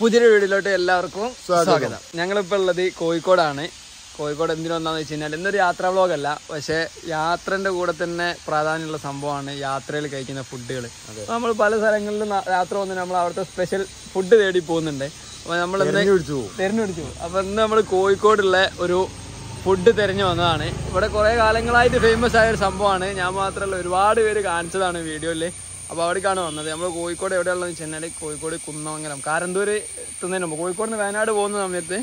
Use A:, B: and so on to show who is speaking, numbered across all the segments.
A: പുതിയൊരു വീഡിയോയിലോട്ട് എല്ലാവർക്കും സ്വാഗതം ഞങ്ങളിപ്പോൾ ഉള്ളത് കോഴിക്കോടാണ് കോഴിക്കോട് എന്തിനു വന്നാന്ന് വെച്ച് കഴിഞ്ഞാൽ ഇന്നൊരു യാത്രാ വ്ളോഗ് അല്ല പക്ഷേ യാത്രന്റെ കൂടെ തന്നെ പ്രാധാന്യമുള്ള സംഭവമാണ് യാത്രയിൽ കഴിക്കുന്ന ഫുഡുകൾ നമ്മൾ പല സ്ഥലങ്ങളിലും ന- യാത്ര വന്ന് നമ്മൾ അവിടുത്തെ സ്പെഷ്യൽ ഫുഡ് തേടി പോകുന്നുണ്ട് അപ്പോൾ നമ്മൾ
B: പിടിച്ചു പോകും
A: തിരഞ്ഞെടുത്തു അപ്പോൾ ഇന്ന് നമ്മൾ കോഴിക്കോടുള്ള ഒരു ഫുഡ് തിരഞ്ഞു വന്നതാണ് ഇവിടെ കുറേ കാലങ്ങളായിട്ട് ഫേമസ് ആയ ഒരു സംഭവമാണ് ഞാൻ മാത്രമല്ല ഒരുപാട് പേര് കാണിച്ചതാണ് വീഡിയോയിൽ അപ്പോൾ അവിടേക്കാണ് വന്നത് നമ്മൾ കോഴിക്കോട് എവിടെയുള്ളതെന്ന് വെച്ച് കഴിഞ്ഞാൽ കോഴിക്കോട് കുന്നമംഗലം കാരന്തൂര് എത്തുന്നതിന് മുമ്പ് കോഴിക്കോട് നിന്ന് വയനാട് പോകുന്ന സമയത്ത്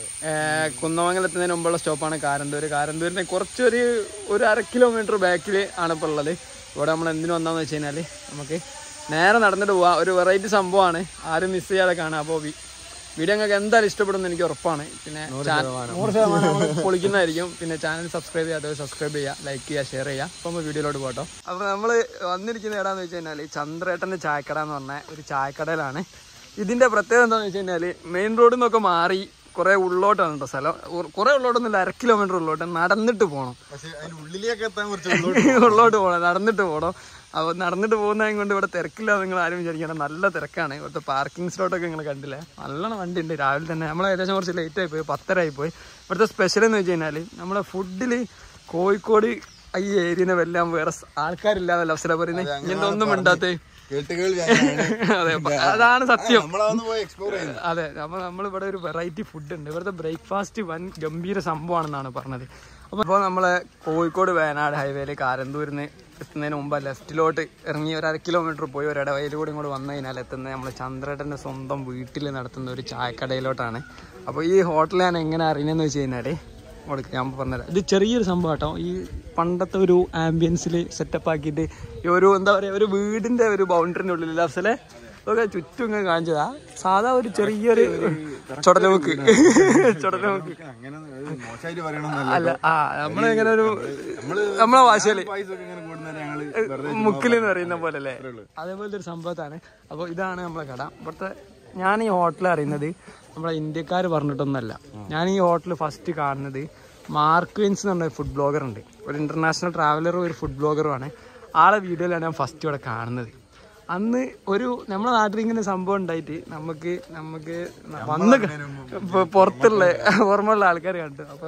A: ഏർ, കുന്നമംഗലം എത്തുന്നതിന് മുമ്പുള്ള സ്റ്റോപ്പാണ് കാരന്തൂര് കാരന്തൂരിന് കുറച്ചൊരു ഒരു അര കിലോമീറ്റർ ബാക്കിൽ ആണ് ഇപ്പോൾ ഉള്ളത് ഇവിടെ നമ്മൾ എന്തിനു വന്നാന്ന് വെച്ച് കഴിഞ്ഞാൽ നമുക്ക് നേരെ നടന്നിട്ട് പോവാം ഒരു വെറൈറ്റി സംഭവമാണ് ആരും മിസ് ചെയ്യാതെ കാണാം അപ്പോൾ വീഡിയോ നിങ്ങൾക്ക് എന്തായാലും ഇഷ്ടപ്പെടുമെന്ന് എനിക്ക് ഉറപ്പാണ് പിന്നെ ചാ- നൂറ് ശതമാനം നമ്മൾ പൊളിക്കുന്നതായിരിക്കും പിന്നെ ചാനൽ സബ്സ്ക്രൈബ് ചെയ്യാത്തവർ സബ്സ്ക്രൈബ് ചെയ്യുക ലൈക്ക് ചെയ്യുക ഷെയർ ചെയ്യുക അപ്പോൾ നമ്മൾ വീഡിയോയിലോട്ട് പോട്ടോ അപ്പോൾ നമ്മൾ വന്നിരിക്കുന്ന എവിടെയാന്ന് വെച്ച് കഴിഞ്ഞാൽ ചന്ദ്രേട്ടൻ്റെ ചായക്കട എന്ന് പറഞ്ഞ ഒരു ചായക്കടയിലാണ് ഇതിൻ്റെ പ്രത്യേകത എന്താണെന്ന് വെച്ച് കഴിഞ്ഞാൽ മെയിൻ റോഡിൽ നിന്നൊക്കെ മാറി കുറേ ഉള്ളോട്ടാണ് കേട്ടോ സ്ഥലം ഉ- കുറേ ഉള്ളോട്ടൊന്നുമില്ല അര കിലോമീറ്റർ ഉള്ളോട്ട് നടന്നിട്ട് പോകണം
B: പക്ഷെ അതിന്റെ ഉള്ളിലേക്ക് എത്താൻ കുറച്ച്
A: ഉള്ളോട്ട് പോകണം നടന്നിട്ട് പോകണം അപ്പോൾ നടന്നിട്ട് പോകുന്നതും കൊണ്ട് ഇവിടെ തിരക്കില്ല നിങ്ങൾ ആരും വിചാരിക്കണം നല്ല തിരക്കാണ് ഇവിടുത്തെ പാർക്കിംഗ് സ്ലോട്ടൊക്കെ നിങ്ങൾ കണ്ടില്ലേ നല്ലോണം വണ്ടി ഉണ്ട് രാവിലെ തന്നെ നമ്മൾ ഏകദേശം കുറച്ച് ലേറ്റ് ആയി പോയി പത്തര ആയി പോയി ഇവിടുത്തെ സ്പെഷ്യൽ എന്ന് വെച്ച് കഴിഞ്ഞാൽ നമ്മളെ ഫുഡിൽ കോഴിക്കോട് ഈ ഏരിയനെ വെല്ലാം വേറെ സ് ആൾക്കാരില്ലാന്നല്ല അവസരം പറയുന്നത് ഇങ്ങനത്തെ ഒന്നും മിണ്ടാത്തേ
B: കേട്ട് കേൾവി
A: അതെ അപ്പൊ അതാണ് സത്യം
B: നമ്മളതൊന്ന് പോയി എക്സ്പ്ലോർ ചെയ്യുന്നത്
A: അതെ നമ്മൾ നമ്മളിവിടെ ഒരു വെറൈറ്റി ഫുഡ് ഉണ്ട് ഇവിടുത്തെ ബ്രേക്ക്ഫാസ്റ്റ് വൻ ഗംഭീര സംഭവമാണെന്നാണ് പറഞ്ഞത് അപ്പോൾ ഇപ്പോൾ നമ്മളെ കോഴിക്കോട് വയനാട് ഹൈവേയിൽ കാരന്തൂരിന്ന് എത്തുന്നതിന് മുമ്പ് ലെഫ്റ്റിലോട്ട് ഇറങ്ങി ഒരു അര കിലോമീറ്റർ പോയി ഒരു ഇടവയിൽ കൂടി ഇങ്ങോട്ട് വന്നു കഴിഞ്ഞാൽ എത്തുന്നത് നമ്മൾ ചന്ദ്രേട്ടൻ്റെ സ്വന്തം വീട്ടിൽ നടത്തുന്ന ഒരു ചായക്കടയിലോട്ടാണ് അപ്പോൾ ഈ ഹോട്ടൽ ഞാൻ എങ്ങനെ അറിയുന്നതെന്ന് വെച്ച് കഴിഞ്ഞാൽ കൊടുക്ക ഞാൻ പറഞ്ഞുതരാം ഇത് ചെറിയൊരു സംഭവം കേട്ടോ ഈ പണ്ടത്തെ ഒരു ആംബിയൻസിൽ സെറ്റപ്പ് ആക്കിയിട്ട് ഈ ഒരു എന്താ പറയുക ഒരു വീടിൻ്റെ ഒരു ബൗണ്ടറിൻ്റെ ഉള്ളിൽ അഫ്സലെ ഒക്കെ ചുറ്റും ഇങ്ങനെ കാണിച്ചതാ സാധാ ഒരു ചെറിയൊരു ചുടലമുക്ക് ചുടലമുക്ക്
B: അങ്ങനെ മോശമായിട്ട് പറയണമെന്നല്ല
A: അല്ല ആ നമ്മളിങ്ങനെ ഒരു നമ്മളെ ഭാഷയില്
B: പൈസ ഒക്കെ ഇങ്ങനെ കൂടുന്നവരെ ഞങ്ങള് വെറുതെ
A: മുക്കിൽ എന്ന് പറയുന്ന പോലെ അല്ലേ അതേപോലത്തെ ഒരു സംഭവത്താണ് അപ്പോൾ ഇതാണ് നമ്മളെ കട ഇവിടുത്തെ ഞാൻ ഈ ഹോട്ടൽ അറിയുന്നത് നമ്മളെ ഇന്ത്യക്കാർ പറഞ്ഞിട്ടൊന്നല്ല ഞാൻ ഈ ഹോട്ടൽ ഫസ്റ്റ് കാണുന്നത് മാർക്ക് വിൻസ് എന്ന് പറഞ്ഞ ഫുഡ് ബ്ലോഗർ ഉണ്ട് ഒരു ഇന്റർനാഷണൽ ട്രാവലറും ഒരു ഫുഡ് ബ്ലോഗറുമാണ് ആളെ വീഡിയോയിലാണ് ഞാൻ ഫസ്റ്റ് ഇവിടെ കാണുന്നത് അന്ന് ഒരു നമ്മുടെ നാട്ടിൽ ഇങ്ങനെ സംഭവം ഉണ്ടായിട്ട് നമുക്ക് നമുക്ക് വന്ന് ഇപ്പൊ പുറത്തുള്ള ഓർമ്മയുള്ള ആൾക്കാർ കണ്ടു അപ്പൊ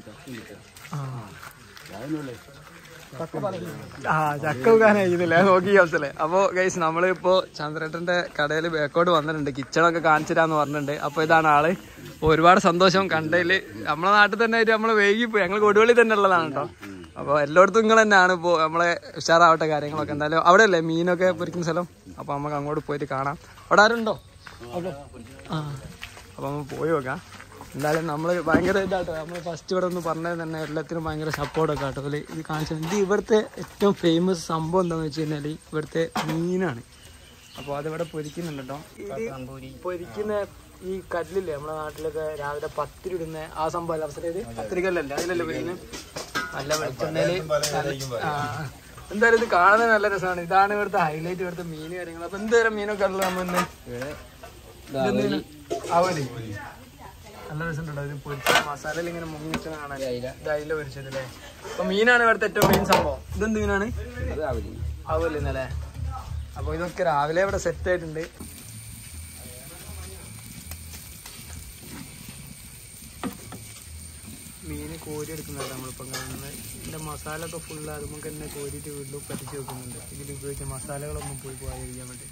A: ആ ചക്ക വെക്കാനായിരുന്നില്ല നോക്കി അവസരല്ലേ അപ്പോ ഗൈസ് നമ്മളിപ്പോ ചന്ദ്രേട്ടന്റെ കടയിൽ ബേക്കോട്ട് വന്നിട്ടുണ്ട് കിച്ചണൊക്കെ കാണിച്ചിട്ടാന്ന് പറഞ്ഞിട്ടുണ്ട് അപ്പൊ ഇതാണ് ആള് അപ്പൊ ഒരുപാട് സന്തോഷം കണ്ടതില് നമ്മളെ നാട്ടിൽ തന്നെ ആയിട്ട് നമ്മള് വൈകിപ്പോയി ഞങ്ങൾ കൊടുവള്ളി തന്നെ ഉള്ളതാണ് കേട്ടോ അപ്പൊ എല്ലായിടത്തും നിങ്ങൾ തന്നെയാണ് ഇപ്പോ നമ്മളെ ഉഷാറാവട്ടെ കാര്യങ്ങളൊക്കെ എന്തായാലും അവിടെ അല്ലേ മീനൊക്കെ പൊരിക്കുന്ന സ്ഥലം അപ്പൊ നമുക്ക് അങ്ങോട്ട് പോയിട്ട് കാണാം അവിടെ ആരുണ്ടോ അവിടെ ആ അപ്പൊ നമ്മൾ പോയി നോക്കാം എന്തായാലും നമ്മൾ ഭയങ്കര ഇതാട്ടോ നമ്മൾ ഫസ്റ്റ് ഇവിടെ ഒന്ന് പറഞ്ഞത് തന്നെ എല്ലാത്തിനും ഭയങ്കര സപ്പോർട്ടൊക്കെ ആട്ടോ അതിൽ ഇത് കാണിച്ചത് ഇത് ഇവിടുത്തെ ഏറ്റവും ഫേമസ് സംഭവം എന്താണെന്ന് വെച്ച് കഴിഞ്ഞാൽ ഇവിടുത്തെ മീനാണ് അപ്പോൾ അതിവിടെ പൊരിക്കുന്നുണ്ട് കേട്ടോ ഇത് പൊരിക്കുന്ന ഈ കല്ലില്ലേ നമ്മുടെ നാട്ടിലൊക്കെ രാവിലെ പത്തിരി ഇടുന്ന ആ സംഭവം അല്ല അവസരം ഇത് പത്തിരിക്കല്ലല്ലേ അതിലല്ലേ പൊരിക്കുന്നത് നല്ല വെളിച്ചെണ്ണയില് ആ. എന്തായാലും ഇത് കാണാൻ നല്ല രസമാണ് ഇതാണ് ഇവിടുത്തെ ഹൈലൈറ്റ് ഇവിടുത്തെ മീൻ കാര്യങ്ങൾ അപ്പൊ എന്ത് തരം മീനൊക്കെ ഉള്ളത് നമ്മൾ ഇന്ന് ആവല് നല്ല രസമുണ്ടോ ഇത് പൊരിച്ച മസാലയിൽ ഇങ്ങനെ മുങ്ങിച്ച് കാണാൻ ഇത് അയില പൊരിച്ചത് അല്ലേ അപ്പൊ മീനാണ് ഇവിടുത്തെ ഏറ്റവും മെയിൻ സംഭവം ഇതെന്ത് മീനാണ് ആവല് ഇന്നലെ അപ്പൊ ഇതൊക്കെ രാവിലെ ഇവിടെ സെറ്റ് ആയിട്ടുണ്ട് മീന് കോരി എടുക്കുന്നുണ്ട് നമ്മളിപ്പോൾ കാണുന്നത് ഇതിന്റെ മസാല ഒക്കെ ഫുള്ള് അത് നമുക്ക് തന്നെ കോരിയിട്ട് വീണ്ടും പറ്റിച്ച് വെക്കുന്നുണ്ട് ഇതിൽ ഉപയോഗിച്ച മസാലകളൊന്നും പോയി പോകാതിരിക്കാൻ വേണ്ടി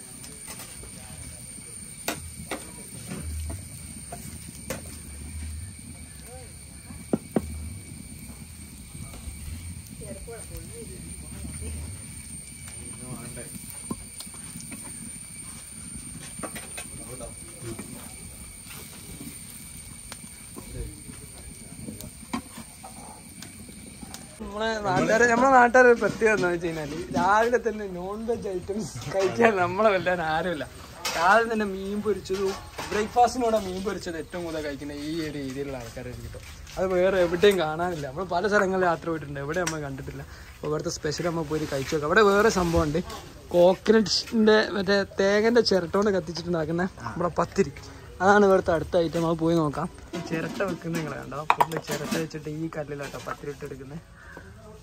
A: നമ്മളെ നാട്ടുകാരെ നമ്മളെ നാട്ടുകാരെ ഒരു പ്രത്യേകത എന്താ വെച്ച് കഴിഞ്ഞാല് രാവിലെ തന്നെ നോൺ വെജ് ഐറ്റംസ് കഴിക്കാൻ നമ്മളെ വല്ലാൻ ആരുമില്ല രാവിലെ തന്നെ മീൻ പൊരിച്ചതും ബ്രേക്ക്ഫാസ്റ്റിനൂടെ മീൻ പൊരിച്ചത് ഏറ്റവും കൂടുതൽ കഴിക്കുന്ന ഈ ഒരു രീതിയിലുള്ള ആൾക്കാരായിരിക്കും കേട്ടോ അത് വേറെ എവിടെയും കാണാനില്ല നമ്മൾ പല സ്ഥലങ്ങളിൽ യാത്ര പോയിട്ടുണ്ട് എവിടെ നമ്മൾ കണ്ടിട്ടില്ല അപ്പോൾ ഇവിടുത്തെ സ്പെഷ്യൽ നമ്മൾ പോയി കഴിച്ചു നോക്കാം അവിടെ വേറെ സംഭവം ഉണ്ട് കോക്കനട്ടിൻ്റെ മറ്റേ തേങ്ങൻ്റെ ചിരട്ടോണ്ട് കത്തിച്ചിട്ടുണ്ടാക്കുന്ന നമ്മുടെ പത്തിരി അതാണ് ഇവിടുത്തെ അടുത്ത ഐറ്റം അത് പോയി നോക്കാം ഈ ചിരട്ട വെക്കുന്ന നിങ്ങൾ കണ്ടോ ഫുള്ള് ചിരട്ട വെച്ചിട്ട് ഈ കല്ലിലാട്ടോ പത്തിരി ഇട്ട് എടുക്കുന്നത്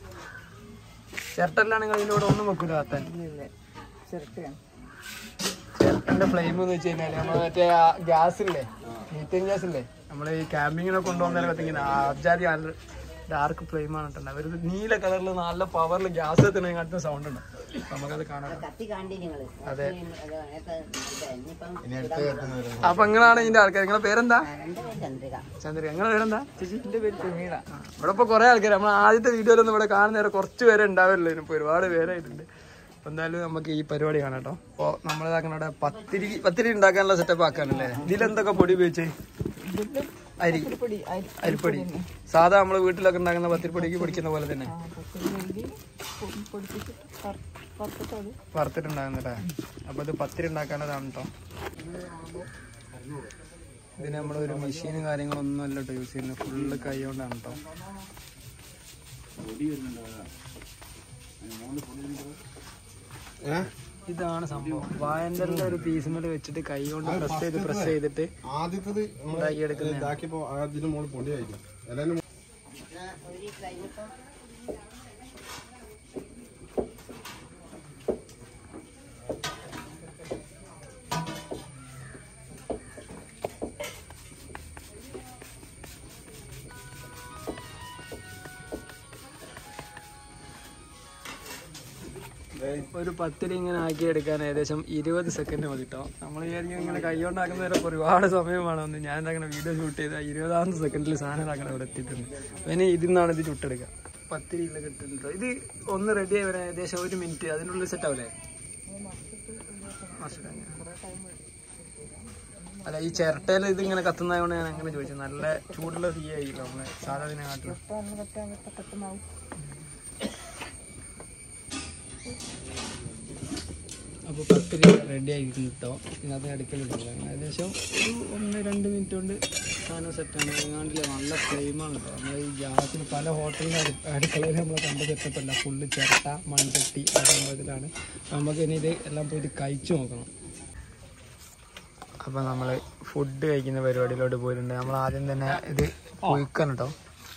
A: ചിരട്ടല്ലാണെങ്കിൽ ഇതിൻ്റെ കൂടെ ഒന്നും വെക്കൂല കത്താൻ എന്റെ ഫ്ലെയിം എന്ന് വെച്ച് കഴിഞ്ഞാല് നമ്മള് മറ്റേ ഗ്യാസ് ഇല്ലേ മീറ്റേൻ ഗ്യാസ് ഇല്ലേ നമ്മള് ഈ ക്യാമ്പിങ്ങിനെ കൊണ്ടുപോകുന്നതിനെ കത്തിക്കുന്ന ആചാരി ഡാർക്ക് ഫ്ലെയിം ആണ് കേട്ടോ ഒരു നീല കളറിൽ നല്ല പവറിൽ ഗ്യാസ് എത്തുന്നതിനകത്ത് സൗണ്ട് ഉണ്ട് അപ്പൊ നമുക്കത് കാണാം
C: കത്തി കണ്ടി നിങ്ങള്
A: അതെ.
C: ഇനിയിപ്പം
B: ഇനി അടുത്ത കത്തുന്നവരെ
A: അപ്പൊ നിങ്ങളാണ് ഇതിന്റെ ആൾക്കാർ നിങ്ങളെ പേരെന്താ
C: എന്റെ പേര് ചന്ദ്രിക
A: ചന്ദ്ര നിങ്ങളെ പേരെന്താ ചേച്ചി എന്റെ പേര് പ്രമീള ഇവിടെ ഇപ്പൊ കുറെ ആൾക്കാർ നമ്മൾ ആദ്യത്തെ വീഡിയോയിലൊന്നും ഇവിടെ കാണുന്ന നേരം കുറച്ച് പേരെ ഉണ്ടാവില്ല ഇപ്പൊ ഒരുപാട് പേരായിട്ടുണ്ട് അപ്പൊ എന്തായാലും നമുക്ക് ഈ പരിപാടി കാണാം കേട്ടോ അപ്പൊ നമ്മളിതാക്കണ ഇവിടെ പത്തിരി പത്തിരി ഉണ്ടാക്കാനുള്ള സെറ്റപ്പ് ആക്കാനല്ലേ ഇതിലെന്തൊക്കെ പൊടി ഉപയോഗിച്ച് അരി അരിപ്പൊടി സാധാ നമ്മൾ വീട്ടിലൊക്കെ ഉണ്ടാക്കുന്ന പത്തിരിപ്പൊടിക്ക് പൊടിക്കുന്ന പോലെ തന്നെ വറുത്തിട്ടുണ്ടാകുന്നല്ലേ അപ്പൊ ഇത് പത്തിരി ഉണ്ടാക്കാനതാണ് കേട്ടോ ഇതിന് നമ്മൾ ഒരു മെഷീനും കാര്യങ്ങളൊന്നും അല്ല കേട്ടോ യൂസ് ചെയ്യുന്നത് ഫുള്ള് കൈ കൊണ്ടാണ് കേട്ടോ ഇതാണ് സംഭവം വായന്റെ ഒരു പീസ് വെച്ചിട്ട് കൈ കൊണ്ട് പ്രസ് ചെയ്ത് പ്രസ് ചെയ്തിട്ട്
B: ആദ്യത്തത്
A: ഉണ്ടാക്കിയെടുക്കുന്ന
B: ഇതാക്കിയപ്പോ അതിന് മോള് പൊടിയായിരിക്കും എല്ലാരും
C: ഒരു കഴിഞ്ഞപ്പം
A: ഒരു പത്തിരി ഇങ്ങനെ ആക്കി എടുക്കാൻ ഏകദേശം ഇരുപത് സെക്കൻഡ് മതി കേട്ടോ നമ്മൾ വിചാരിക്കും ഇങ്ങനെ കൈ കൊണ്ടാക്കുന്ന വരെ ഒരുപാട് സമയമാണ് ഒന്ന് ഞാൻ അങ്ങനെ വീഡിയോ ഷൂട്ട് ചെയ്ത ഇരുപതാമത്തെ സെക്കൻഡിൽ സാധനം അങ്ങനെ ഇവിടെ എത്തിയിട്ടുണ്ട് പിന്നെ ഇതിൽ നിന്നാണ് ഇത് ചുട്ടെടുക്കുക പത്തിരി ഇല്ല കിട്ടുന്നുണ്ട് ഇത് ഒന്ന് റെഡി ആയി വരാൻ ഏകദേശം ഒരു മിനിറ്റ് അതിനുള്ളിൽ സെറ്റ് ആവില്ലേ മറിച്ചിടാൻ. അല്ല ഈ ചിരട്ടയിൽ ഇത് ഇങ്ങനെ കത്തുന്നതുകൊണ്ട് ഞാൻ അങ്ങനെ ചോദിച്ചു നല്ല ചൂടുള്ള തീ ആയിരിക്കും നമ്മളെ സാധാ ഇതിനെക്കാട്ടിലും അപ്പോൾ പത്തിരി റെഡി ആയിരിക്കും കേട്ടോ ഇതിനകത്ത് അടുക്കലുണ്ട് ഏകദേശം ഒരു ഒന്ന് രണ്ട് മിനിറ്റ് കൊണ്ട് സാധനം സെറ്റാണ് ഏതാണ്ടില്ല നല്ല ഫ്ലെയിമാണ് കേട്ടോ നമ്മൾ ഈ ഗ്യാസിന് പല ഹോട്ടലിൻ്റെ അടുക്കളയിൽ നമ്മൾ കണ്ട സെറ്റപ്പല്ല ഫുള്ള് ചിരട്ട മൺചട്ടി അതുമ്പോഴത്തിലാണ് നമുക്ക് ഇനി ഇത് എല്ലാം പോയിട്ട് കഴിച്ചു നോക്കണം അപ്പോൾ നമ്മൾ ഫുഡ് കഴിക്കുന്ന പരിപാടിയിലോട്ട് പോയിട്ടുണ്ട് നമ്മൾ ആദ്യം തന്നെ ഇത് കുഴിക്കണം കേട്ടോ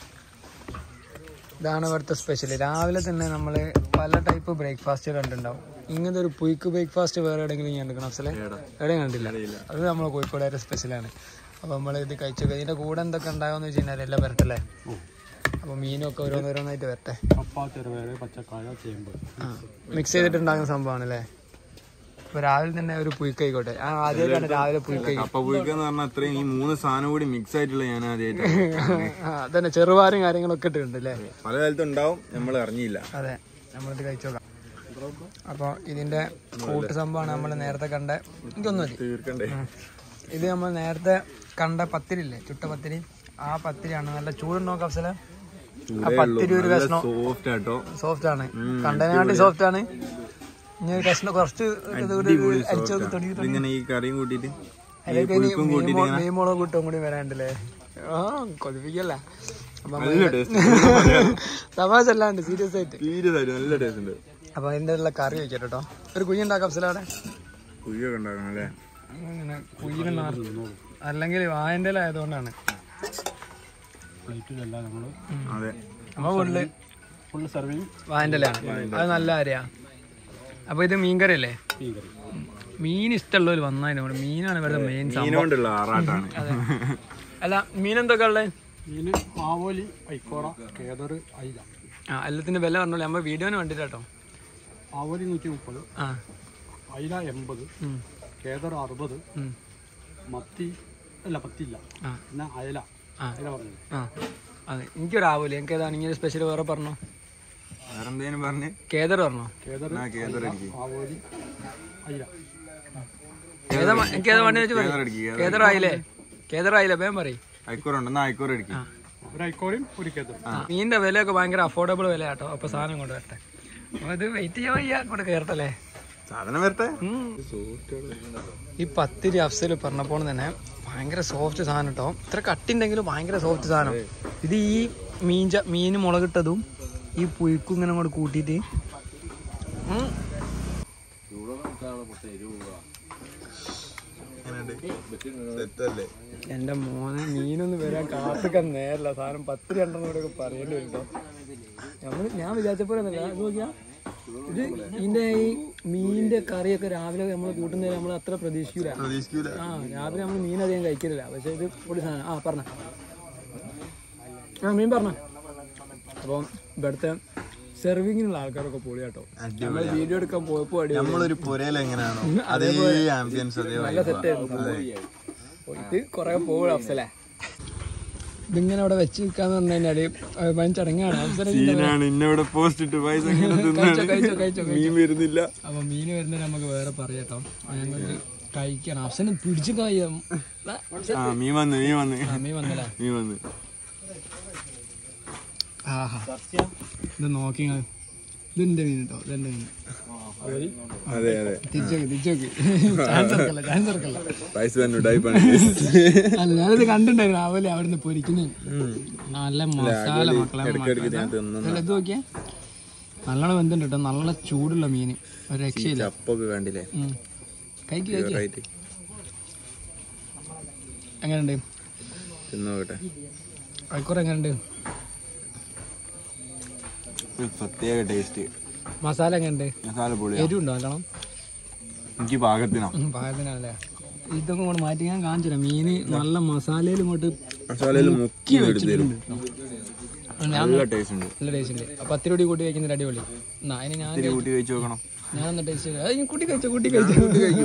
A: ഇതാണ് ഇവിടുത്തെ സ്പെഷ്യൽ രാവിലെ തന്നെ നമ്മൾ പല ടൈപ്പ് ബ്രേക്ക്ഫാസ്റ്റ് കണ്ടിട്ടുണ്ടാവും ഇങ്ങനത്തെ ഒരു പുയ്ക്ക് ബ്രേക്ക്ഫാസ്റ്റ് വേറെ എവിടെയെങ്കിലും ഞാൻ എടുക്കണം അസലെ എവിടെയും കണ്ടില്ല അത് നമ്മൾ കോഴിക്കോടുകാരുടെ സ്പെഷ്യലാണ് അപ്പോൾ നമ്മൾ ഇത് കഴിച്ചു ഇതിൻ്റെ കൂടെ എന്തൊക്കെ ഉണ്ടാകുമെന്ന് വെച്ച് കഴിഞ്ഞാൽ എല്ലാം വരട്ടല്ലേ അപ്പോൾ മീനൊക്കെ ഓരോന്നോരോന്നായിട്ട് വരട്ടെ
D: കപ്പ ചെറുപയർ പച്ചക്കായ ചേമ്പ്
A: ആ മിക്സ് ചെയ്തിട്ടുണ്ടാകുന്ന സംഭവമാണ് അല്ലേ അപ്പോൾ രാവിലെ തന്നെ ഒരു പുയ്ക്കായിക്കോട്ടെ ആ ആദ്യമായിട്ടാണ് രാവിലെ പുയ്ക്കായി
B: കപ്പ പുഴിക്കെന്ന് പറഞ്ഞാൽ അത്രയും ഈ മൂന്ന് സാധനം കൂടി മിക്സ് ആയിട്ടുള്ള ഞാൻ ആദ്യമായിട്ട്
A: ആ അതന്നെ ചെറുപാരും കാര്യങ്ങളൊക്കെ ഇട്ടിട്ടുണ്ട് അല്ലേ
B: പല കാലത്തും ഉണ്ടാവും നമ്മൾ അറിഞ്ഞില്ല
A: അതെ നമ്മളിത് കഴിച്ചു നോക്കാം അപ്പോൾ ഇതിൻ്റെ കൂട്ട് സംഭവമാണ് നമ്മൾ നേരത്തെ കണ്ട ഇതൊന്നും മതി
B: തീർക്കണ്ടേ
A: ഇത് നമ്മൾ നേരത്തെ കണ്ട പത്തിരില്ലേ ചുട്ട പത്തിരി ആ പത്തിരിയാണ് നല്ല ചൂടുണ്ടോ കഫ്സല ആ പത്തിരി ഒരു കഷ്ണം
B: സോഫ്റ്റ് ആട്ടോ
A: സോഫ്റ്റ് ആണ് കണ്ടതിനാട്ടി സോഫ്റ്റ് ആണ് ഇനി ഒരു കഷ്ണം കുറച്ച് ഇത് കൂടി അരിച്ചു നോക്കി തൊടി
B: ഇതിങ്ങനെ ഈ കറിയും കൂട്ടിയിട്ട്
A: അതിലേക്ക് ഇനി മീൻ മുളക് കൂട്ടും കൂടി വരാണ്ടല്ലേ ആ കൊതിപ്പിക്കല്ല അപ്പൊ
B: നല്ല ടേസ്റ്റ്
A: തമാശ അല്ലാണ്ട് സീരിയസ് ആയിട്ട്
B: തീരെ തരും നല്ല ടേസ്റ്റ് ഉണ്ട്
A: അപ്പൊ അതിന്റെ ഉള്ള കറി വെക്കട്ടെ കേട്ടോ ഒരു കുഞ്ഞി ഉണ്ടാക്കാം കഫ്സലാടെ
B: കുഴിയൊക്കെ ഉണ്ടാക്കണം അല്ലേ
A: ഇങ്ങനെ കുയിലെന്ന് അല്ലെങ്കിൽ വായന്റെ ആയതുകൊണ്ടാണ്
D: പ്ലേറ്റിലെല്ലാം നമ്മൾ
B: അതെ
A: നമ്മ വീട്ടില്
D: ഫുൾ സർവിങ്
A: വായന്റെ അത് നല്ല കാര്യാ അപ്പൊ ഇത് മീൻകറി അല്ലേ
D: മീൻ കറി
A: മീൻ ഇഷ്ടമുള്ളവർ വന്നതിനോട് മീനാണ് ഇവരുടെ മെയിൻ സംഭവം
B: മീനുകൊണ്ടുള്ള ആറാട്ടാണ്
A: അല്ല മീൻ എന്തൊക്കെ ഉള്ളത്
D: മീന് ആവോലി ഐക്കോറ കേദർ അയില
A: ആ എല്ലാത്തിന്റെ വില പറഞ്ഞോളൂ നമ്മൾ വീഡിയോന് വേണ്ടിട്ടാട്ടോ
D: ആവോലി നൂറ്റി മുപ്പത്
A: ആ
D: അയില എൺപത്
A: ഉം,
D: കേദർ അറുപത്
A: ഉം,
D: മത്തി അല്ല പത്തില്ല
A: ആ
D: പിന്നെ അയല
A: ആ.
D: അയല പറഞ്ഞത്
A: ആ അതെ എനിക്കൊരാവൂല എനിക്ക് ഏതാണ് ഇങ്ങനെ സ്പെഷ്യൽ വേറെ പറഞ്ഞോ
B: വേറെന്തേലും പറഞ്ഞ്
A: കേദർ പറഞ്ഞോ
D: കേദർ
B: ആ കേദറടിക്ക്
D: ആവോലി അയില
A: ഏതാ മ- എനിക്ക് ഏതാ വേണ്ടി വെച്ച് പറയും
B: കേദറടിക്ക്
A: കേദർ ആയില്ലേ കേദർ ആയില്ലേ വേഗം പറയും
B: അയക്കൂറുണ്ടെന്നാ അയക്കൂറടിക്ക്
D: ഒരു ഐക്കോറയും ഒരു കേദർ
A: മീനിന്റെ വിലയൊക്കെ ഭയങ്കര അഫോർഡബിൾ വില കേട്ടോ അപ്പൊ സാധനം കൊണ്ട് വരട്ടെ അപ്പൊ ഇത് വെയിറ്റ് ചെയ്യാൻ വയ്യ കൊണ്ട് കയറട്ടല്ലേ
B: സാധനം വരട്ടെ
A: ഉം. ഈ പത്തിരി അഫ്സൽ പറഞ്ഞപ്പോൾ തന്നെ ഭയങ്കര സോഫ്റ്റ് സാധനം കേട്ടോ ഇത്ര കട്ടിണ്ടെങ്കിലും ഭയങ്കര സോഫ്റ്റ് സാധനം ഇത് ഈ മീൻ ച- മീൻ മുളകിട്ടതും ഈ പുഴുക്കും ഇങ്ങനെ അങ്ങോട്ട് കൂട്ടിയിട്ട് ഉം.
B: സെറ്റല്ലേ
A: എന്റെ മോനെ മീനൊന്നും വരാൻ കാത്തിക്കാൻ നേരല്ല സാധനം പത്തിരി രണ്ടെണ്ണം കൂടെ ഒക്കെ പറയേണ്ടി വരും കേട്ടോ നമ്മൾ ഞാൻ വിചാരിച്ച പോലെ ഒന്നുമല്ല. അത് നോക്കിയാ ഇത് ഇതിന്റെ ഈ മീനിന്റെ കറിയൊക്കെ രാവിലെ നമ്മൾ കൂട്ടുന്നത് നമ്മൾ അത്ര പ്രതീക്ഷിക്കൂല
B: പ്രതീക്ഷിക്കൂല
A: ആ രാവിലെ നമ്മൾ മീൻ അധികം കഴിക്കലില്ല പക്ഷെ ഇത് പൊടി സാധനം ആ പറഞ്ഞ ആ മീൻ പറഞ്ഞ അപ്പം ഇവിടുത്തെ സെർവിങ്ങിനുള്ള ആൾക്കാരൊക്കെ പൊളിയാട്ടോ നമ്മൾ വീഡിയോ എടുക്കാൻ പോയപ്പോ അടി
B: നമ്മളൊരു പുരയിൽ എങ്ങനെയാണോ അതേ ആംബിയൻസ് അതേ
A: നല്ല
B: vibe
A: സെറ്റ് ആയിരുന്നു ഇത് കൊറേ പോകും അഫ്സലേ ഇതിങ്ങനെ അവിടെ വെച്ച് നിൽക്കാന്ന് പറഞ്ഞു കഴിഞ്ഞാല് ഭയങ്കര ചടങ്ങാണ് അവസരം
B: സീനാണ് ഇന്നവിടെ പോസ്റ്റ് ഇട്ട് പൈസ ഇങ്ങനെ
A: കഴിച്ചോ
B: തിന്നാണ്
A: കഴിച്ചോ കഴിച്ചോ
B: മീൻ വരുന്നില്ല
A: അപ്പൊ മീൻ വരുന്നത് നമുക്ക് വേറെ പറയാട്ടോ ഞങ്ങൾ കഴിക്കണം അവസരം പിടിച്ചു കഴിയാം
B: ആ മീൻ വന്ന് മീൻ വന്ന്
A: മീൻ വന്നല്ലേ
B: മീൻ വന്ന്
A: ആഹാ ഇത് നോക്കി ഇങ്ങള്. ഇതെന്റെ മീൻ കേട്ടോ ഇതെന്റെ മീൻ
B: അതെ അതെ
A: തിരിച്ചോക്ക് തിരിച്ചോക്ക് ചാൻസ് ഇറക്കല്ല ചാൻസ് ഇറക്കല്ല
B: പൈസ തന്നെ ഉടായിപ്പാണ്
A: അല്ല ഞാനിത് കണ്ടിട്ടുണ്ടായിരുന്നു രാവിലെ അവിടുന്ന് പൊരിക്കുന്നത് നല്ല മസാല മക്കളെ
B: ഇടയ്ക്കിടയ്ക്ക് ഞാൻ തിന്നുന്ന
A: ഇതല്ല, ഇത് നോക്കിയേ നല്ലോണം വെന്തുണ്ട് കേട്ടോ നല്ല ചൂടുള്ള മീന് ഒരു രക്ഷയില്ല
B: ചപ്പൊക്കെ കണ്ടില്ലേ
A: ഉം. കഴിക്ക് കഴിക്ക്
B: റൈറ്റ്
A: എങ്ങനെയുണ്ട്
B: തിന്നോട്ടെ
A: അയക്കൂറ എങ്ങനെയുണ്ട്
B: ഒരു പ്രത്യേക ടേസ്റ്റ്
A: മസാല എങ്ങനെയുണ്ട്
B: മസാല പൊളിയാ
A: എരിവുണ്ടോ നല്ലോണം
B: എനിക്ക് പാകത്തിനാ
A: ഉം, പാകത്തിനല്ലേ ഇതൊക്കെ ഇങ്ങോട്ട് മാറ്റി ഞാൻ കാണിച്ചു തരാം മീന് നല്ല മസാലയിൽ ഇങ്ങോട്ട്
B: മസാലയിൽ മുക്കി എടുത്ത് തരും
A: ഞാൻ
B: നല്ല ടേസ്റ്റ് ഉണ്ട്
A: നല്ല ടേസ്റ്റ് ഉണ്ട് അപ്പൊ പത്ത് രൂപ കൂട്ടി കഴിക്കുന്ന അടിപൊളി എന്നാ അതിന് ഞാൻ
B: ഇത്തിരി കൂട്ടി കഴിച്ചു നോക്കണം
A: ഞാൻ ഒന്ന് ടേസ്റ്റ് ചെയ്ത് കൂട്ടി കഴിച്ചോ കൂട്ടി കഴിച്ചോ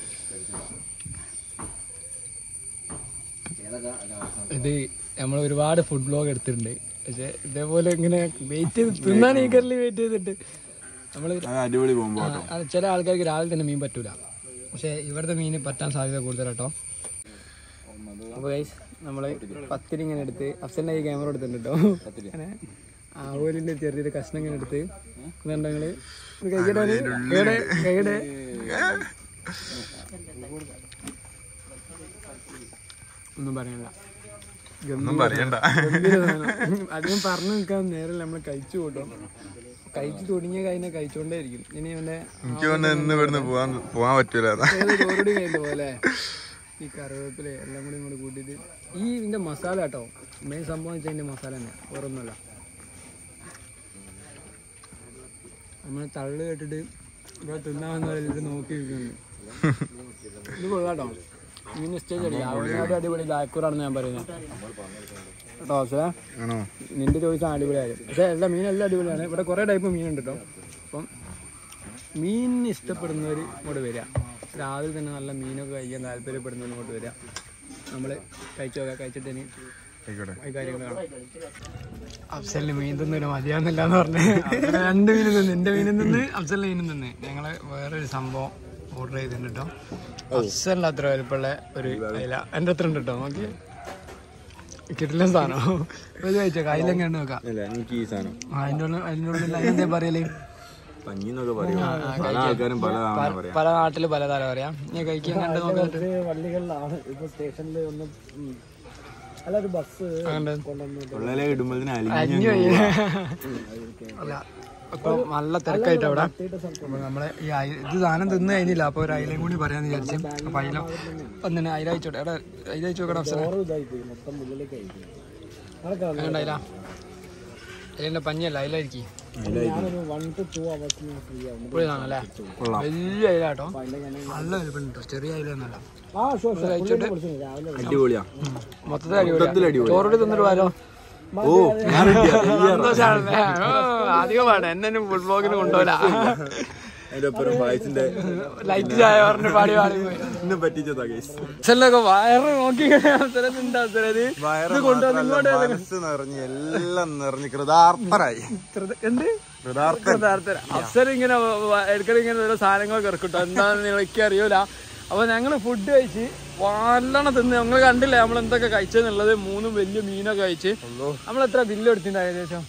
A: ഇത് നമ്മൾ ഒരുപാട് ഫുഡ് ബ്ലോഗ് എടുത്തിട്ടുണ്ട് പക്ഷെ ഇതേപോലെ ഇങ്ങനെ വെയിറ്റ് ചെയ്ത് തിന്നാൻ ഈക്കറിൽ വെയിറ്റ് ചെയ്തിട്ട് നമ്മൾ
B: അത് അടിപൊളി പോകുമ്പോ കേട്ടോ
A: ചില ആൾക്കാർക്ക് രാവിലെ തന്നെ മീൻ പറ്റൂല പക്ഷെ ഇവിടുത്തെ മീന് പറ്റാൻ സാധ്യത കൂടുതൽ കേട്ടോ അപ്പോൾ ഗൈസ് നമ്മൾ പത്തിരി ഇങ്ങനെ എടുത്ത് അഫ്സലിൻ്റെ ഈ ക്യാമറ എടുത്തിട്ടുണ്ട് കേട്ടോ അങ്ങനെ ആവോലിൻ്റെ ചെറിയൊരു കഷ്ണം ഇങ്ങനെ എടുത്ത് ഇതുണ്ടെങ്കിൽ കൈയുടെ കൈയുടെ കൈയുടെ ഒന്നും പറയാനില്ല
B: ഒന്നും പറയണ്ട
A: ഗംഭീര സാധനം. അധികം പറഞ്ഞു നിൽക്കാൻ നേരം നമ്മൾ കഴിച്ചു കൂട്ടും കഴിച്ചു തുടങ്ങിയ കഴിഞ്ഞാൽ കഴിച്ചുകൊണ്ടേ ഇരിക്കും ഇനി അവൻ്റെ
B: എനിക്ക് തോന്നുന്നു ഇന്ന് ഇവിടുന്ന് പോവാൻ പോവാൻ പറ്റൂല അതാ
A: ഏത് ചോറുകൂടി കഴിഞ്ഞ പോലെ ഈ കറിവേപ്പില എല്ലാം കൂടി ഇങ്ങോട്ട് കൂട്ടിയിട്ട് ഈ ഇതിന്റെ മസാല കേട്ടോ മെയിൻ സംഭവം വെച്ചാൽ ഇതിന്റെ മസാല തന്നെ വേറൊന്നുമല്ല നമ്മൾ തള്ളു കേട്ടിട്ട് ഇവിടെ തിന്നാമെന്ന് പറഞ്ഞിട്ട് നോക്കി നിൽക്കുന്നു ഇത് കൊള്ളാട്ടോ ഇങ്ങനെ സ്റ്റേജ് അടിക്കാം അവനാട് അടിപൊളി ലാക്കൂറാണെന്ന് ഞാൻ പറയുന്നത് കേട്ടോ പക്ഷേ
B: ആണോ
A: നിന്റെ ചോയ്സ് അടിപൊളിയായിരുന്നു പക്ഷേ എല്ലാ മീനെല്ലാം അടിപൊളിയാണ് ഇവിടെ കുറേ ടൈപ്പ് മീനുണ്ട് കേട്ടോ അപ്പം മീൻ ഇഷ്ടപ്പെടുന്നവർ ഇങ്ങോട്ട് വരിക രാവിലെ തന്നെ നല്ല മീനൊക്കെ കഴിക്കാൻ താല്പര്യപ്പെടുന്നവർ ഇങ്ങോട്ട് വരിക നമ്മൾ കഴിച്ചു നോക്കാം കഴിച്ചിട്ട് ഇനി
B: ആയിക്കോട്ടെ
A: ഈ കാര്യങ്ങൾ കാണാം അഫ്സലിന് മീൻ തിന്നിട്ട് മതിയാവുന്നില്ല എന്ന് പറഞ്ഞ് അഫ്സല് രണ്ട് മീൻ തിന്ന് എൻ്റെ മീനും തിന്ന് അഫ്സലിൻ്റെ മീനും തിന്ന് ഞങ്ങള് വേറൊരു സംഭവം ഓർഡർ ചെയ്തിട്ടുണ്ട് കേട്ടോ അഫ്സലിൻ്റെ അത്ര വലുപ്പമുള്ള ഒരു അയില എൻ്റെ അത്ര ഉണ്ട് കേട്ടോ നോക്കി കിട്ടില്ല സാധനം ഇത് കഴിച്ചേക്കാം അയിലെങ്ങനെ ഉണ്ട് നോക്കാം
B: അല്ല എനിക്ക് ഈ സാധനം
A: ആ, അതിൻ്റെ ഉള്ളിൽ അതിൻ്റെ ഉള്ളിൽ അതിനെന്തേ പറയല്
B: പഞ്ഞി എന്നൊക്കെ പറയും പല ആൾക്കാരും പലതാണ് പറയാം
A: പല നാട്ടിൽ പലതരം പറയാം ഞാൻ കഴിക്കാൻ കണ്ട് നോക്കിട്ട്
D: വള്ളികളിലാണ് ഇപ്പൊ സ്റ്റേഷനിൽ ഒന്ന് ഉം. അല്ല ഒരു ബസ്
B: ഉള്ളിലെ ഇടുമ്പോഴത്തേന്
A: അഞ്ഞു
B: അലിഞ്ഞു
A: പോയി. അല്ല അപ്പൊ നല്ല തിരക്കായിട്ട് അവിടെ അപ്പൊ നമ്മളെ ഈ അയി- ഇത് സാധനം തിന്നു കഴിഞ്ഞില്ല അപ്പൊ ഒരു അയിലയും കൂടി പറയാന്ന് വിചാരിച്ചു അപ്പൊ അയില ഒന്നിനെ അയില അയച്ചോട്ടെ എടാ അയില അയച്ചു നോക്കണം അവസരം
D: ഇതായി പോയി മൊത്തം മുള്ളിലേക്ക് ആയി പോയി
A: വേണ്ട അയില അയിലിന്റെ പഞ്ഞല്ല അയിലായിരിക്കും
D: ഞാനൊരു വൺ ടു ടു അവേഴ്സ് ഞാൻ ഫ്രീ ആവും
A: ഇപ്പോഴാണല്ലേ വലിയ അയില കേട്ടോ നല്ല വലുപ്പുണ്ട് ചെറിയ അയില ഒന്നല്ല
D: ആ ഷോ ഷോ
A: കഴിച്ചിട്ട്
D: രാവിലെ
B: അടിപൊളിയാ
A: മൊത്തത്തിൽ അടിപൊളി ചോറോട് തിന്നിട്ട് പോയാലോ
B: ഓ ഞാൻ ready ആ.
A: സന്തോഷാണല്ലേ അധികമാണ് എന്നെ ഫുഡ് ബ്ലോഗിന് കൊണ്ടുപോല
B: അതിന്റെ ഒപ്പം പായസിന്റെ
A: ലൈറ്റ് ചായ പറഞ്ഞ് പാടി പാടി പോയി
B: ഇന്ന് പറ്റിച്ചതാ കേസ്
A: അച്ഛനൊക്കെ വയറ് നോക്കി അവസരത്തിണ്ട് അവസരത് ഇത് കൊണ്ടുവന്ന് ഇങ്ങോട്ട്
B: മനസ്സ് നിറഞ്ഞ് എല്ലാം നിറഞ്ഞ് കൃതാർത്ഥരായി
A: കൃത- എന്ത്
B: കൃതാർത്ഥൻ
A: അഫ്സർ ഇങ്ങനെ എടുക്കൽ ഇങ്ങനെ ഓരോ സാധനങ്ങളൊക്കെ ഇറക്കിട്ടോ എന്താണെന്ന് എനിക്ക് അറിയൂല അപ്പൊ ഞങ്ങള് ഫുഡ് കഴിച്ച് വല്ലണം തിന്ന് ഞങ്ങൾ കണ്ടില്ല നമ്മൾ എന്തൊക്കെ കഴിച്ചെന്നുള്ളത് മൂന്നും വലിയ മീനൊക്കെ കഴിച്ച് നമ്മൾ എത്ര ബില്ല് എടുത്തിട്ടുണ്ട് ഏകദേശം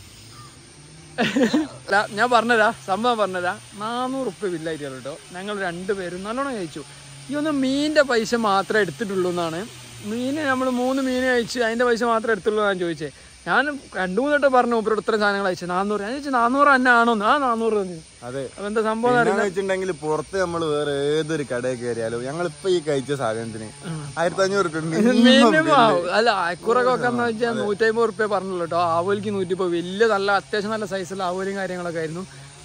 A: അല്ല, ഞാൻ പറഞ്ഞുതരാ സംഭവം പറഞ്ഞുതരാ നാനൂറ് ഉറുപ്പ്യ ബില്ലായിട്ട് കേട്ടോ ഞങ്ങൾ രണ്ടുപേരും നല്ലോണം കഴിച്ചു ഈ ഒന്ന് മീനിന്റെ പൈസ മാത്രമേ എടുത്തിട്ടുള്ളൂ എന്നാണ് മീന് നമ്മൾ മൂന്ന് മീൻ കഴിച്ച് അതിന്റെ പൈസ മാത്രമേ എടുത്തുള്ളൂ എന്നാണ് ചോദിച്ചത് ഞാൻ രണ്ടു മൂന്ന് വട്ടം പറഞ്ഞു ഇപ്പം ഇത്രയും സാധനങ്ങൾ അയച്ചു നാനൂറ് ഞാൻ ചോദിച്ചു നാനൂറ് തന്നെ ആണോ ആ നാനൂറ് തന്നെ
B: അതെ
A: അപ്പൊ എന്താ സംഭവം എന്ന്
B: എന്താന്ന് വെച്ചിട്ടുണ്ടെങ്കിൽ പുറത്ത് നമ്മൾ വേറെ ഏതൊരു കടയിൽ കയറിയാലും ഞങ്ങൾ ഇപ്പൊ ഈ കഴിച്ച സാധനത്തിന് ആയിരത്തി അഞ്ഞൂറ് റുപ്യ
A: മിനിമം ആവും അല്ല അയക്കുറൊക്കെ വെക്കാന്ന് വെച്ചാൽ നൂറ്റമ്പത് റുപ്യ പറഞ്ഞല്ലോ കേട്ടോ ആവോലിക്ക് നൂറ്റിപ്പോ വലിയ നല്ല അത്യാവശ്യം നല്ല സൈസുള്ള ആവോലും കാര്യങ്ങളൊക്കെ ആയിരുന്നു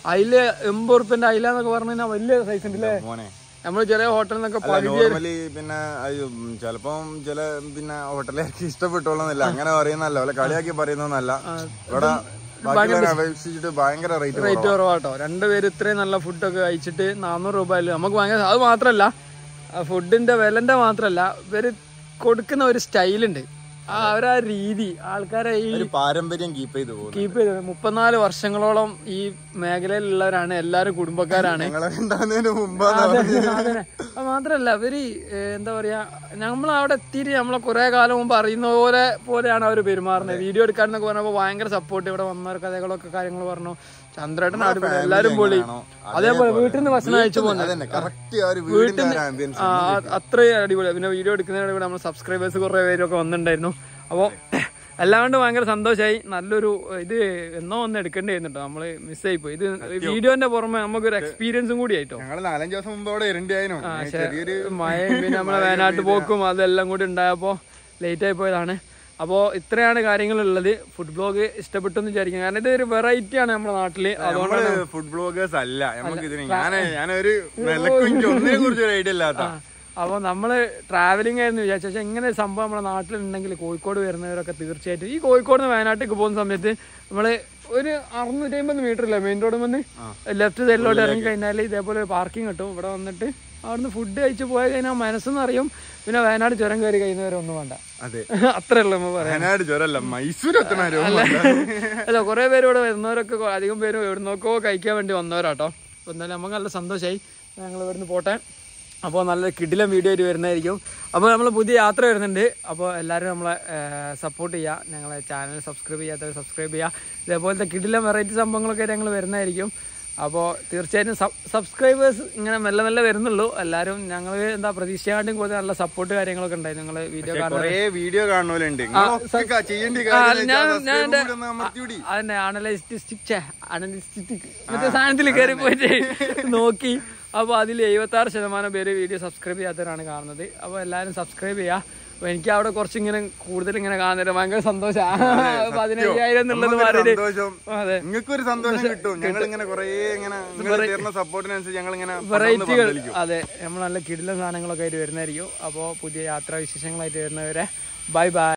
A: അതില് എൺപത് റുപ്യന്റെ അയില എന്നൊക്കെ പറഞ്ഞു കഴിഞ്ഞാൽ വലിയ സൈസ് ഉണ്ട് അല്ലേ
B: മോനെ
A: നമ്മൾ ചില ഹോട്ടലിൽ നിന്നൊക്കെ പകുതി
B: നോർമലി പിന്നെ അയ്യോ, ഉം, ചിലപ്പം ചില പിന്നെ ഹോട്ടലുകാർക്ക് ഇഷ്ടപ്പെട്ടോളന്നില്ല അങ്ങനെ പറയുന്നല്ല അല്ല കളിയാക്കി പറയുന്നല്ല ഇവിടെ ബാക്കിയുള്ളവരെ അപേക്ഷിച്ചിട്ട് ഭയങ്കര റേറ്റ്
A: റേറ്റ് കുറവാട്ടോ രണ്ടുപേര് ഇത്രയും നല്ല ഫുഡൊക്കെ കഴിച്ചിട്ട് നാനൂറ് രൂപ നമുക്ക് ഭയങ്കര അത് മാത്രല്ല ഫുഡിന്റെ വിലന്റെ മാത്രല്ല ഇവര് കൊടുക്കുന്ന ഒരു സ്റ്റൈലുണ്ട് ആ അവരാ രീതി ആൾക്കാരെ ഈ
B: ഒരു പാരമ്പര്യം കീപ്പ് ചെയ്ത് പോകുന്നു
A: കീപ്പ് ചെയ്ത് മുപ്പത്തിനാല് വർഷങ്ങളോളം ഈ മേഖലയിലുള്ളവരാണ് എല്ലാവരും കുടുംബക്കാരാണ്
B: ഞങ്ങളെ ഉണ്ടാകുന്നതിന് മുമ്പാണ്
A: അതന്നെ. അത് മാത്രല്ല ഇവര് ഏഹ്, എന്താ പറയാ നമ്മൾ അവിടെ എത്തിയിട്ട് നമ്മളെ കുറെ കാലം മുമ്പ് അറിയുന്ന പോലെ പോലെയാണ് അവർ പെരുമാറുന്നത് വീഡിയോ എടുക്കാന്നൊക്കെ പറഞ്ഞപ്പോ ഭയങ്കര സപ്പോർട്ട് ഇവിടെ വന്നവർ കഥകളൊക്കെ കാര്യങ്ങൾ പറഞ്ഞു ചന്ദ്രേട്ടൻ അടിപൊളി എല്ലാരും പൊളി അതേപോലെ വീട്ടിൽ നിന്ന് ഭക്ഷണം അയച്ചു പോകുന്നത്
B: അതന്നെ കറക്റ്റ് ആ ഒരു വീടിന്റെ ഒരു ആംബിയൻസ്
A: ആ അത്രയും അടിപൊളി പിന്നെ വീഡിയോ എടുക്കുന്നതിന് കൂടെ നമ്മൾ സബ്സ്ക്രൈബേഴ്സ് കുറെ പേരൊക്കെ വന്നിട്ടുണ്ടായിരുന്നു അപ്പോൾ എല്ലാം കൊണ്ട് ഭയങ്കര സന്തോഷമായി നല്ലൊരു ഇത് എന്നോ ഒന്ന് എടുക്കേണ്ടി വരുന്നുണ്ടോ നമ്മള് മിസ്സായി പോയി ഇത് വീഡിയോന്റെ പുറമെ നമുക്കൊരു എക്സ്പീരിയൻസും കൂടി ആയിട്ടോ
B: ഞങ്ങൾ നാലഞ്ച് ദിവസം മുമ്പ് അവിടെ ഇരണ്ടിയായിരുന്നു ചെറിയൊരു
A: മഴയും പിന്നെ നമ്മളെ വേനാട്ട് പോക്കും അതെല്ലാം കൂടി ഉണ്ടായപ്പോ ലേറ്റ് ആയി പോയതാണ് അപ്പോൾ ഇത്രയാണ് കാര്യങ്ങളുള്ളത് ഫുഡ് ബ്ലോഗ് ഇഷ്ടപ്പെട്ടു എന്ന് വിചാരിക്കും കാരണം ഇത് ഒരു വെറൈറ്റി ആണ് നമ്മുടെ നാട്ടില് അതുകൊണ്ട്
B: നമ്മള് ഫുഡ് ബ്ലോഗേഴ്സ് അല്ല നമുക്ക് ഇതിന് ഞാൻ ഞാനൊരു നിലക്കും എനിക്ക് ഒന്നിനെ കുറിച്ച് ഒരു ഐഡിയ ഇല്ലാത്ത
A: അപ്പോൾ നമ്മള് ട്രാവലിംഗ് ആയിരുന്നു വിചാരിച്ചു പക്ഷെ ഇങ്ങനെ ഒരു സംഭവം നമ്മുടെ നാട്ടിലുണ്ടെങ്കിൽ കോഴിക്കോട് വരുന്നവരൊക്കെ തീർച്ചയായിട്ടും ഈ കോഴിക്കോട് നിന്ന് വയനാട്ടിലേക്ക് പോകുന്ന സമയത്ത് നമ്മള് ഒരു അറുന്നൂറ്റി അമ്പത് മീറ്റർ ഇല്ല മെയിൻ റോഡ് വന്ന് ലെഫ്റ്റ് സൈഡിലോട്ട് ഇറങ്ങി കഴിഞ്ഞാൽ ഇതേപോലെ പാർക്കിംഗ് കിട്ടും ഇവിടെ വന്നിട്ട് അവിടുന്ന് ഫുഡ് കഴിച്ച് പോയി കഴിഞ്ഞാൽ മനസ്സെന്ന് അറിയും പിന്നെ വയനാട് ചുരം കയറി കഴിയുന്നവരെ ഒന്നും വേണ്ട
B: അതെ
A: അത്രേ ഉള്ളൂ നമ്മൾ പറയാം
B: വയനാട് ജ്വരല്ല മൈസൂർ എത്തണോ
A: അല്ല കുറെ പേര് ഇവിടെ വരുന്നവരൊക്കെ കൊ- അധികം പേര് എവിടുന്നൊക്കെ കഴിക്കാൻ വേണ്ടി വന്നവരാട്ടോ അപ്പോൾ എന്തായാലും നമുക്ക് നല്ല സന്തോഷമായി ഞങ്ങൾ ഇവിടുന്ന് പോട്ടെ അപ്പോൾ നല്ല കിടിലം വീഡിയോ ആയിട്ട് വരുന്നതായിരിക്കും അപ്പോൾ നമ്മൾ പുതിയ യാത്ര വരുന്നുണ്ട് അപ്പോൾ എല്ലാവരും നമ്മളെ സപ്പോർട്ട് ചെയ്യുക ഞങ്ങളെ ചാനൽ സബ്സ്ക്രൈബ് ചെയ്യാത്തവർ സബ്സ്ക്രൈബ് ചെയ്യുക ഇതേപോലത്തെ കിടിലം വെറൈറ്റി സംഭവങ്ങളൊക്കെ ഞങ്ങൾ വരുന്നതായിരിക്കും അപ്പോൾ തീർച്ചയായിട്ടും സബ്സ്ക്രൈബേഴ്സ് ഇങ്ങനെ മെല്ലെ മെല്ലെ വരുന്നുള്ളൂ എല്ലാവരും ഞങ്ങൾ എന്താ പ്രതീക്ഷയാണ്ടും കൂടുതൽ നല്ല സപ്പോർട്ട് കാര്യങ്ങളൊക്കെ ഉണ്ടായി നിങ്ങൾ വീഡിയോ കാണുന്നത്
B: കൊറേ വീഡിയോ കാണുന്നവരുണ്ട് നിങ്ങളൊക്കെ ചെയ്യേണ്ട കാര്യം
A: ഞാൻ ഞാൻ എൻ്റെ
B: അമർത്തിവിടി
A: അതന്നെ അനലിസ്റ്റിക് അനലിസ്റ്റിക് മറ്റേ സാധനത്തിൽ കയറി പോയിട്ട് നോക്കി അപ്പൊ അതിൽ എഴുപത്തി ആറ് ശതമാനം പേര് വീഡിയോ സബ്സ്ക്രൈബ് ചെയ്യാത്തവരാണ് കാണുന്നത് അപ്പൊ എല്ലാവരും സബ്സ്ക്രൈബ് ചെയ്യാ അപ്പൊ എനിക്ക് അവിടെ കുറച്ച് ഇങ്ങനെ കൂടുതൽ ഇങ്ങനെ കാണുന്നത് ഭയങ്കര സന്തോഷമാണ് പതിനയ്യായിരം എന്നുള്ളത് മാറിയിട്ട്
B: സന്തോഷം
A: അതെ
B: നിങ്ങൾക്കൊരു സന്തോഷം കിട്ടും ഞങ്ങൾ ഇങ്ങനെ കൊറേ ഇങ്ങനെ നിങ്ങൾ തരുന്ന സപ്പോർട്ടിനനുസരിച്ച് ഞങ്ങൾ ഇങ്ങനെ
A: വെറൈറ്റികൾ അതെ നമ്മൾ നല്ല കിടിലൻ സാധനങ്ങളൊക്കെ ആയിട്ട് വരുന്നതായിരിക്കും അപ്പോൾ പുതിയ യാത്രാ വിശേഷങ്ങളായിട്ട് വരുന്നവരെ ബൈ ബൈ